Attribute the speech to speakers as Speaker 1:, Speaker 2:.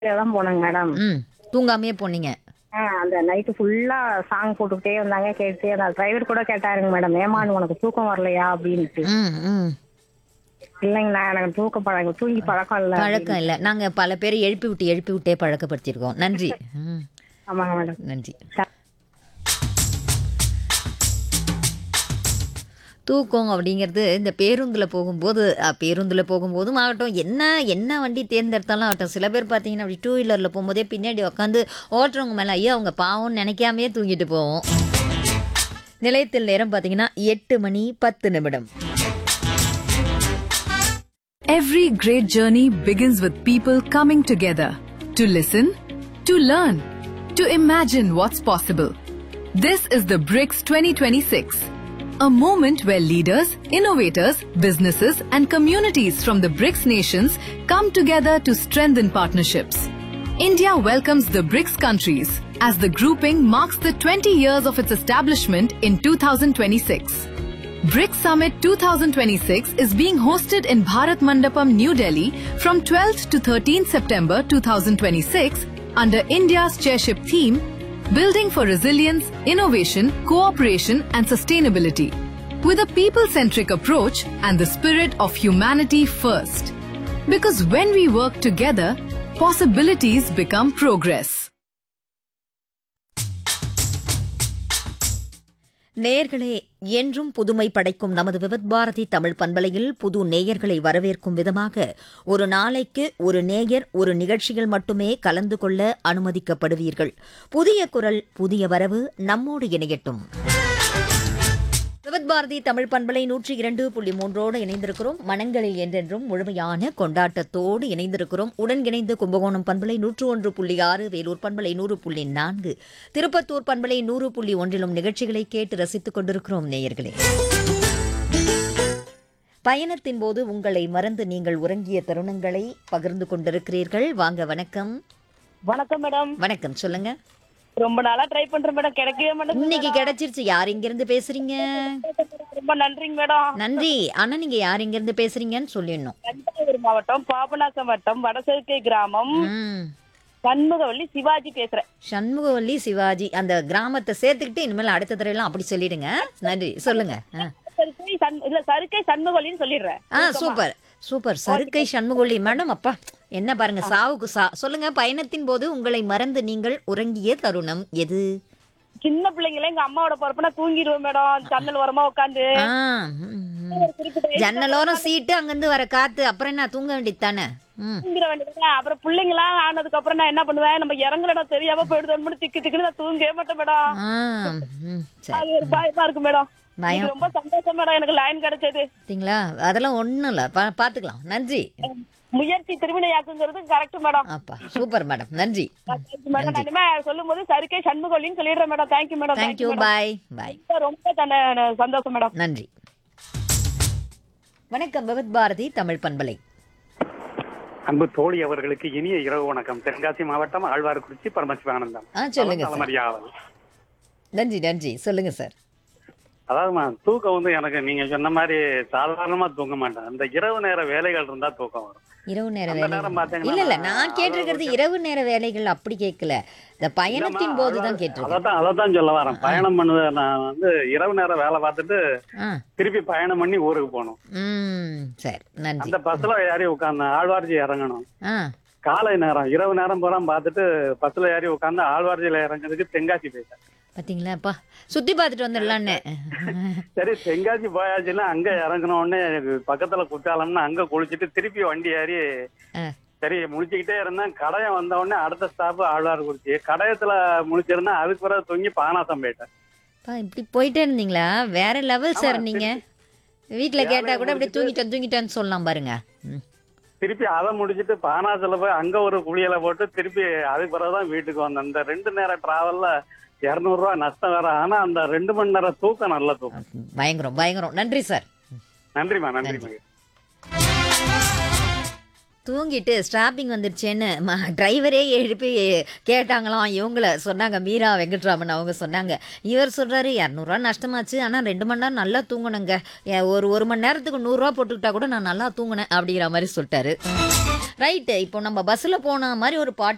Speaker 1: தான் போனேங்க மேடம்
Speaker 2: ம் தூங்காமையே போனீங்க
Speaker 1: ஆ அந்த நைட்டு ஃபுல்லா சாங் போட்டுக்கிட்டே வந்தாங்க கேட்டுட்டே அந்த டிரைவர் கூட கேட்டாருங்க மேடம் ஏமான் உனக்கு தூக்கம் வரலையா அப்படின்ட்டு
Speaker 2: ம் ம்
Speaker 1: இல்லைங்கண்ணா எனக்கு தூக்கம் பழக்கம் தூங்கி பழக்கம் இல்லை
Speaker 2: பழக்கம் இல்லை நாங்க பல பேரை எழுப்பி விட்டு எழுப்பி விட்டே பழக்கப்படுத்தியிருக்கோம் நன்றி ம்
Speaker 1: ஆமாங்க மேடம்
Speaker 2: நன்றி தூக்கம் அப்படிங்கிறது இந்த பேருந்தில் போகும்போது அஹ், பேருந்தில் போகும்போதும் ஆகட்டும் என்ன என்ன வண்டி தேர்ந்தெடுத்தாலும் ஆகட்டும் சில பேர் பார்த்தீங்கன்னா அப்படி டூ வீலரில் போகும்போதே பின்னாடி உட்காந்து ஓட்டுறவங்க மேலே ஐயோ அவங்க பாவம்னு நினைக்காமையே தூங்கிட்டு போவோம் நிலையத்தில் நேரம் பார்த்தீங்கன்னா எட்டு மணி பத்து நிமிடம்
Speaker 3: Every great journey begins with people coming together to listen, to learn, to imagine what's possible. This is the BRICS 2026, a moment where leaders, innovators, businesses, and communities from the BRICS nations come together to strengthen partnerships. India welcomes the BRICS countries as the grouping marks the 20 years of its establishment in 2026. BRICS Summit 2026 is being hosted in Bharat Mandapam, New Delhi from 12th to 13th September 2026 under India's chairship theme Building for Resilience, Innovation, Cooperation and Sustainability with a people-centric approach and the spirit of humanity first. Because when we work together, possibilities become progress.
Speaker 2: நேயர்களே என்றும் புதுமை படைக்கும் நமது விவத் பாரதி தமிழ் பண்பலையில் புது நேயர்களை வரவேற்கும் விதமாக ஒரு நாளைக்கு ஒரு நேயர் ஒரு நிகழ்ச்சியில் மட்டுமே கலந்து கொள்ள அனுமதிக்கப்படுவீர்கள் புதிய குரல் புதிய வரவு நம்மோடு இணையட்டும் விவத் பாரதி தமிழ் பண்பலை நூற்றி இரண்டு புள்ளி மூன்றோடு இணைந்திருக்கிறோம் மனங்களில் என்றென்றும் முழுமையான கொண்டாட்டத்தோடு இணைந்திருக்கிறோம் உடன் இணைந்து கும்பகோணம் பண்பலை நூற்று ஒன்று புள்ளி ஆறு வேலூர் பண்பலை நூறு புள்ளி நான்கு திருப்பத்தூர் பண்பலை நூறு புள்ளி ஒன்றிலும் நிகழ்ச்சிகளை கேட்டு ரசித்துக் கொண்டிருக்கிறோம் நேயர்களே பயணத்தின் போது உங்களை மறந்து நீங்கள் உறங்கிய தருணங்களை பகிர்ந்து கொண்டிருக்கிறீர்கள் வாங்க வணக்கம்
Speaker 4: வணக்கம் மேடம்
Speaker 2: வணக்கம் சொல்லுங்க
Speaker 4: ரொம்ப நாளா ட்ரை பண்றேன் மேடம் கிடைக்கவே மாட்டேங்குது
Speaker 2: இன்னைக்கு கிடைச்சிருச்சு யார் இங்கிருந்து பேசுறீங்க
Speaker 4: ரொம்ப நன்றிங்க மேடம்
Speaker 2: நன்றி ஆனா நீங்க யார் இங்கிருந்து பேசுறீங்கன்னு சொல்லிடணும்
Speaker 4: தஞ்சாவூர் மாவட்டம் பாபநாசம் வட்டம் வடசெருக்கை கிராமம்
Speaker 2: ம்.
Speaker 4: சண்முகவல்லி சிவாஜி பேசுறேன்
Speaker 2: சண்முகவல்லி சிவாஜி அந்த கிராமத்தை சேர்த்துக்கிட்டு இனிமேல் அடுத்த தடவைலாம் அப்படி சொல்லிடுங்க நன்றி சொல்லுங்க ஆ.
Speaker 4: சருக்கை சண் இல்ல சருக்கை சண்முகவல்லின்னு சொல்லிடுறேன்
Speaker 2: ஆ super super Sarukkai Shanmugavalli madam அப்பா என்ன பாருங்க சாவுக்கு சா சொல்லுங்க பயணத்தின் போது உங்களை மறந்து நீங்கள் உறங்கிய தருணம் எது
Speaker 4: சின்ன பிள்ளைங்கள எங்க அம்மாவோட பொறுப்புனா தூங்கிடுவேன் மேடம் ஜன்னல் ஓரமா உட்காந்து
Speaker 2: ஆ, ம், ம். ஜன்னலோரம் சீட்டு அங்கிருந்து வர காத்து அப்புறம் என்ன தூங்க வேண்டியது தானே ம்
Speaker 4: தூங்கிட வேண்டியது அப்புறம் பிள்ளைங்களாம் ஆனதுக்கு அப்புறம் நான் என்ன பண்ணுவேன் நம்ம இறங்குற இடம் தெரியாம போயிடுதோன்னு திக்கு திக்குன்னு நான் தூங்கவே மாட்டேன் மேடம்
Speaker 2: ஆ ம் சரி
Speaker 4: அது ஒரு பயமா இருக்கு மேடம்
Speaker 2: பயம்
Speaker 4: இது ரொம்ப சந்தோஷம் மேடம் எனக்கு லைன் கிடைச்சது
Speaker 2: பார்த்தீங்களா அதெல்லாம் ஒன்றும் இல்லை பா பார்த்துக்கலாம் நன்றி
Speaker 4: முயற்சி திருவினையாக்குங்கிறது கரெக்ட் மேடம்
Speaker 2: அப்பா சூப்பர் மேடம் நன்றி
Speaker 4: மேடம் நான் இனிமே சொல்லும் போது சரிக்கை சண்முகொல்லின்னு சொல்லிடுறேன் madam thank you madam
Speaker 2: thank you bye bye
Speaker 4: ரொம்ப தன்ன சந்தோஷம் மேடம்
Speaker 2: நன்றி வணக்கம் பகவத் பாரதி தமிழ் பண்பலை
Speaker 5: அன்பு தோழி அவர்களுக்கு இனிய இரவு வணக்கம் தென்காசி மாவட்டம் ஆழ்வார்குறிச்சி பரமசிவானந்தம்
Speaker 2: ஆ சொல்லுங்க சார்
Speaker 5: தலைமறியாவல்
Speaker 2: நன்றி நன்றி சொல்லுங்க சார்
Speaker 5: அதாவதுமா தூக்கம் வந்து எனக்கு நீங்க சொன்ன மாதிரி சாதாரணமா தூங்க மாட்டேன் அந்த இரவு நேர வேலைகள் இருந்தா தூக்கம் வரும்
Speaker 2: இரவு நேர
Speaker 5: அந்த நேரம்
Speaker 2: வேலைகள்
Speaker 5: பாத்தீங்கன்னா
Speaker 2: இல்ல இல்ல நான் கேட்டிருக்கிறது இரவு நேர வேலைகள் அப்படி கேட்கல இந்த பயணத்தின் போது தான் கேட்டிருக்கேன்
Speaker 5: அதான் அதான் சொல்ல வரேன் பயணம் பண்ணுது நான் வந்து இரவு நேரம் வேலை பார்த்துட்டு
Speaker 2: ஆ
Speaker 5: திருப்பி பயணம் பண்ணி ஊருக்கு போகணும்
Speaker 2: ம் சரி நன்றி
Speaker 5: அந்த பஸ்ல ஏறி உட்காந்து ஆழ்வார்ஜி இறங்கணும்
Speaker 2: ஆ
Speaker 5: காலை நேரம் இரவு நேரம் பூரா பார்த்துட்டு பஸ்ல ஏறி உட்காந்து ஆழ்வார்ஜியில இறங்குறதுக்கு தென்காசி போயிட்டேன்
Speaker 2: பாத்தீங்களா அப்பா சுத்தி பார்த்துட்டு வந்துடலான்னு
Speaker 5: சரி தென்காசி போயாச்சுன்னா அங்க இறங்கின உடனே எனக்கு பக்கத்துல குற்றாலம்னு அங்க குளிச்சுட்டு திருப்பி வண்டி ஏறி
Speaker 2: ஆ.
Speaker 5: சரி முழிச்சுக்கிட்டே இருந்தேன் கடையம் வந்த உடனே அடுத்த ஸ்டாப் ஆழ்வார்குறிச்சி கடையத்துல முழிச்சிருந்தேன் அதுக்கு பிறகு தொங்கி பானாசம் போயிட்டேன்
Speaker 2: அப்பா இப்படி போயிட்டே இருந்தீங்களா வேற லெவல் சார் நீங்க வீட்ல கேட்டா கூட அப்படியே தூங்கிட்டேன் தூங்கிட்டேன்னு சொல்லலாம் பாருங்க ம்.
Speaker 5: திருப்பி அதை முடிச்சிட்டு பானாசல போய் அங்க ஒரு குளியலை போட்டு திருப்பி அதுக்கு பிறகுதான் வீட்டுக்கு வந்தேன் இந்த ரெண்டு நேரம் டிராவல்ல இருநூறு ரூபா நஷ்டம் வேற ஆனா அந்த ரெண்டு மணி நேரம் தூக்கம் நல்ல தூக்கம்
Speaker 2: பயங்கரம் பயங்கரம் நன்றி சார்
Speaker 5: நன்றிமா நன்றிமா
Speaker 2: தூங்கிட்டு ஸ்டாப்பிங் வந்துருச்சேன்னு டிரைவரே எழுப்பி கேட்டாங்களாம் இவங்கள சொன்னாங்க மீரா வெங்கட்ராமன் அவங்க சொன்னாங்க இவர் சொல்கிறாரு இரநூறுவா நஷ்டமாச்சு ஆனால் ரெண்டு மணி நேரம் நல்லா தூங்கணுங்க ஏ, ஒரு ஒரு மணி நேரத்துக்கு நூறுரூவா போட்டுக்கிட்டா கூட நான் நல்லா தூங்கினேன் அப்படிங்கிற மாதிரி சொல்லிட்டாரு ரைட்டு இப்போ நம்ம பஸ்ஸில் போன மாதிரி ஒரு பாட்டு